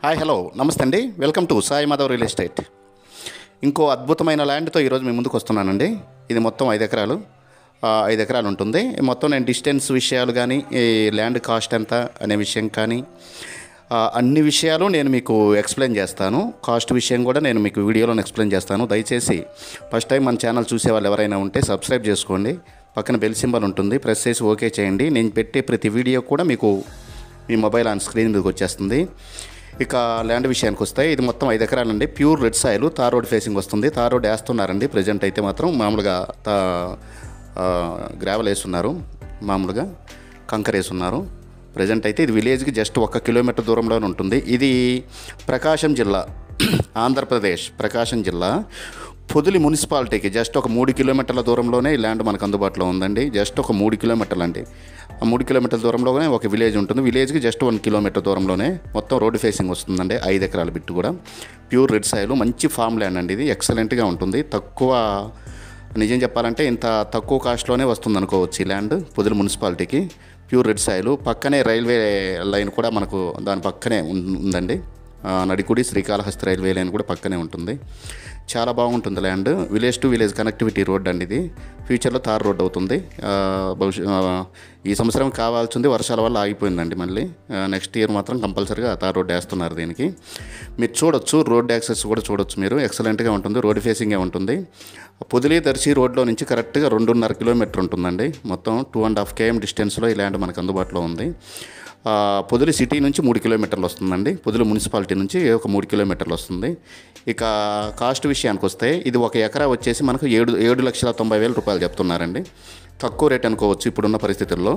hi hello నమస్తే అండి welcome to Sai Madhav real estate ఇంకో అద్భుతమైన ల్యాండ్తో ఈరోజు మీ ముందుకు వస్తున్నానండి ఇది మొత్తం ఐదు ఎకరాలు ఆ, ఐదు ఎకరాలు ఉంటుంది మొత్తం నేను డిస్టెన్స్ విషయాలు కానీ ఈ ల్యాండ్ కాస్ట్ ఎంత అనే విషయం కానీ ఆ, అన్ని విషయాలు నేను మీకు ఎక్స్ప్లెయిన్ చేస్తాను కాస్ట్ విషయం కూడా నేను మీకు వీడియోలో ఎక్స్ప్లెయిన్ చేస్తాను దయచేసి ఫస్ట్ టైం మన ఛానల్ చూసే వాళ్ళు ఎవరైనా ఉంటే సబ్స్క్రైబ్ చేసుకోండి పక్కన బెల్ సింబల్ ఉంటుంది ప్రెస్ చేసి ఓకే చేయండి నేను పెట్టే ప్రతి వీడియో కూడా మీకు మీ మొబైల్ ఆన్ స్క్రీన్ మీదకి వచ్చేస్తుంది ఇక ల్యాండ్ విషయానికి వస్తే ఇది మొత్తం ఐదు ఎకరాలండి pure red soil tar road facing వస్తుంది తార్ రోడ్ వేస్తున్నారండి ప్రజెంట్ అయితే మాత్రం మామూలుగా తా గ్రావెల్ వేస్తున్నారు మామూలుగా కంకర్ వేస్తున్నారు ప్రజెంట్ అయితే ఇది విలేజ్కి జస్ట్ ఒక కిలోమీటర్ దూరంలోనే ఉంటుంది ఇది ప్రకాశం జిల్లా ఆంధ్రప్రదేశ్ ప్రకాశం జిల్లా పొదిలి మున్సిపాలిటీకి జస్ట్ ఒక మూడు కిలోమీటర్ల దూరంలోనే ఈ ల్యాండ్ మనకు అందుబాటులో ఉందండి జస్ట్ ఒక మూడు కిలోమీటర్లు అండి ఆ మూడు కిలోమీటర్ల దూరంలోనే ఒక విలేజ్ ఉంటుంది విలేజ్కి జస్ట్ వన్ కిలోమీటర్ దూరంలోనే మొత్తం రోడ్డు ఫేసింగ్ వస్తుందండి ఐదు ఎకరాల బిట్టు కూడా ప్యూర్ రెడ్ సాయిల్ మంచి ఫామ్ ల్యాండ్ అండి ఇది ఎక్సలెంట్గా ఉంటుంది తక్కువ నిజం చెప్పాలంటే ఇంత తక్కువ కాస్ట్లోనే వస్తుంది అనుకోవచ్చు ఈ ల్యాండ్ పొదిలి మున్సిపాలిటీకి ప్యూర్ రెడ్ సాయిల్ పక్కనే రైల్వే లైన్ కూడా మనకు దాని పక్కనే ఉం- ఉందండి ఆ, నడికుడి శ్రీకాళహస్తి రైల్వే లైన్ కూడా పక్కనే ఉంటుంది చాలా బాగుంటుంది land village to village connectivity road అండి ఇది ఫ్యూచర్లో తార్ రోడ్ అవుతుంది ఆ, భవిష్య ఆ, ఈ సంవత్సరం కావాల్సింది వర్షాల వల్ల ఆగిపోయిందండి మళ్ళీ నెక్స్ట్ ఇయర్ మాత్రం కంపల్సరీగా తార్ రోడ్ వేస్తున్నారు దీనికి మీరు చూడొచ్చు రోడ్ యాక్సెస్ కూడా చూడొచ్చు మీరు ఎక్సలెంట్గా ఉంటుంది రోడ్ ఫేసింగే ఉంటుంది పొదిలి దర్శి రోడ్లో నుంచి కరెక్ట్గా రెండున్నర కిలోమీటర్ ఉంటుందండి మొత్తం టూ అండ్ హాఫ్ కేఎం డిస్టెన్స్లో ఈ ల్యాండ్ మనకు అందుబాటులో ఉంది ఆ, పొదిలి సిటీ నుంచి మూడు కిలోమీటర్లు వస్తుందండి పొదిలి మున్సిపాలిటీ నుంచి ఒక మూడు కిలోమీటర్లు వస్తుంది ఇక కాస్ట్ విషయానికి వస్తే ఇది ఒక ఎకరా వచ్చేసి మనకు ఏడు ఏడు లక్షల తొంభై వేల రూపాయలు చెప్తున్నారండి తక్కువ రేట్ అనుకోవచ్చు ఇప్పుడున్న పరిస్థితుల్లో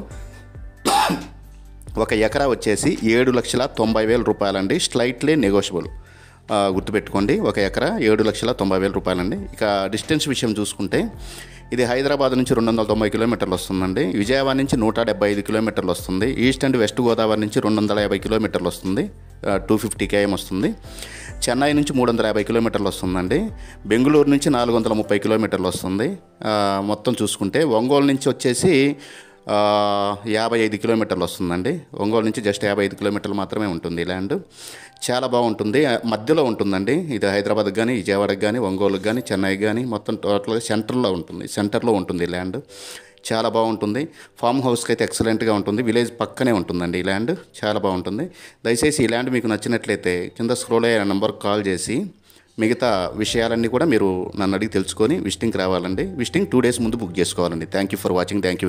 ఒక ఎకరా వచ్చేసి ఏడు లక్షల తొంభై వేల రూపాయలండి స్లైట్లీ నెగోషియబుల్ ఆ, గుర్తుపెట్టుకోండి ఒక ఎకరా ఏడు లక్షల తొంభై వేల రూపాయలండి ఇక డిస్టెన్స్ విషయం చూసుకుంటే ఇది హైదరాబాద్ నుంచి రెండు వందల తొంభై కిలోమీటర్లు వస్తుందండి విజయవాడ నుంచి నూట డెబ్బై ఐదు కిలోమీటర్లు వస్తుంది ఈస్ట్ అండ్ వెస్ట్ గోదావరి నుంచి రెండు వందల యాభై కిలోమీటర్లు వస్తుంది టూ ఫిఫ్టీ కేఎం వస్తుంది చెన్నై నుంచి మూడు వందల యాభై కిలోమీటర్లు వస్తుందండి బెంగళూరు నుంచి నాలుగు వందల ముప్పై కిలోమీటర్లు వస్తుంది ఆ, మొత్తం చూసుకుంటే ఒంగోలు నుంచి వచ్చేసి ఆ, యాభై ఐదు కిలోమీటర్లు వస్తుందండి ఒంగోలు నుంచి జస్ట్ యాభై ఐదు కిలోమీటర్లు మాత్రమే ఉంటుంది ఈ ల్యాండ్ చాలా బాగుంటుంది ఆ, మధ్యలో ఉంటుందండి ఇది హైదరాబాద్కి కానీ విజయవాడకి కానీ ఒంగోలుకి కానీ చెన్నైకి కానీ మొత్తం టోటల్గా సెంటర్లో ఉంటుంది సెంటర్లో ఉంటుంది ఈ ల్యాండ్ చాలా బాగుంటుంది ఫామ్ హౌస్కి అయితే ఎక్సలెంట్గా ఉంటుంది విలేజ్ పక్కనే ఉంటుందండి ఈ ల్యాండ్ చాలా బాగుంటుంది దయచేసి ఈ ల్యాండ్ మీకు నచ్చినట్లయితే కింద స్క్రోల్ అయ్యే నెంబర్కి కాల్ చేసి మిగతా విషయాలన్నీ కూడా మీరు నన్ను అడిగి తెలుసుకొని విజిటింగ్కి రావాలండి విజిటింగ్ టూ డేస్ ముందు బుక్ చేసుకోవాలండి thank you for watching thank you